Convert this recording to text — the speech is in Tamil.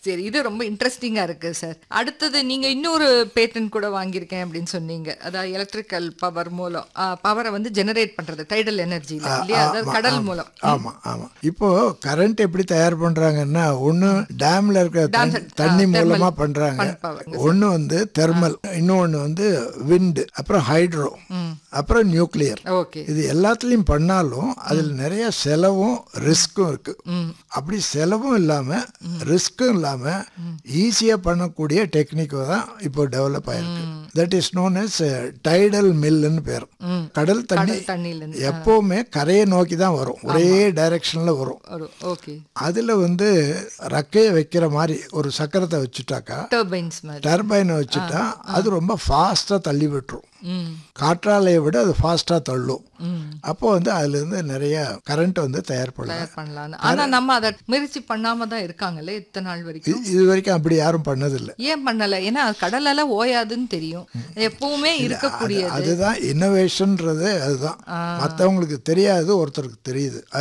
சரி இது ரொம்ப இன்ட்ரெஸ்டிங்கா இருக்கு சார் அடுத்தது நீங்க இன்னொரு பேட்டன் கூட வாங்கியிருக்கேன் அப்படின்னு சொன்னீங்க அதாவது எலக்ட்ரிக்கல் பவர் மூலம் பவரை வந்து ஜெனரேட் பண்றது டைடல் எனர்ஜில இல்லையா அதாவது கடல் மூலம் ஆமா ஆமா இப்போ கரண்ட் எப்படி தயார் பண்றாங்கன்னா ஒண்ணு டேம்ல இருக்க தண்ணி- தண்ணி மூலமா பண்றாங்க power. ஒண்ணு வந்து தெர்மல் இன்னொன்னு வந்து விண்ட் அப்புறம் ஹைட்ரோ அப்புறம் நியூக்ளியர் ஓகே இது எல்லாத்துலயும் பண்ணாலும் அதில் நிறைய செலவும் ரிஸ்க்கும் இருக்கு அப்படி செலவும் இல்லாம ரிஸ்க்கும் இல்லாம ஈஸியா பண்ணக்கூடிய டெக்னிக் தான் இப்போ டெவலப் ஆயிருக்கு that is known as Tidel மில்லுன்னு பேர் கடல் தண்ணி தண்ணியில இருந்து எப்பவுமே கரையை நோக்கி தான் வரும் ஒரே டைரக்ஷன்ல வரும் வரும் ஓகே அதுல வந்து ரக்கையை வைக்கிற மாதிரி ஒரு சக்கரத்தை வச்சுட்டாக்கா டர்பைன்ஸ் மாதிரி டர்பைனை வச்சுட்டா அது ரொம்ப ஃபாஸ்டா தள்ளி விட்டுரும் ம் காற்றாலையை விட அது ஃபாஸ்டா தள்ளும் அப்போ வந்து அதுல இருந்து நிறைய கரண்ட் வந்து தயார் பண்ணலாம் தயார் பண்ணலாம்னு ஆனா நம்ம அதை முயற்சி பண்ணாம தான் இருக்காங்கல்ல இத்தனை நாள் வரைக்கும் இது- இது வரைக்கும் அப்படி யாரும் பண்ணதில்லை ஏன் பண்ணல ஏன்னா கடலால ஓயாதுன்னு தெரியும் எப்பவுமே இருக்கக்கூடியது அதுதான் இன்னோவேஷன்ன்றது அதுதான் மற்றவங்களுக்கு தெரியாது ஒருத்தருக்கு தெரியுது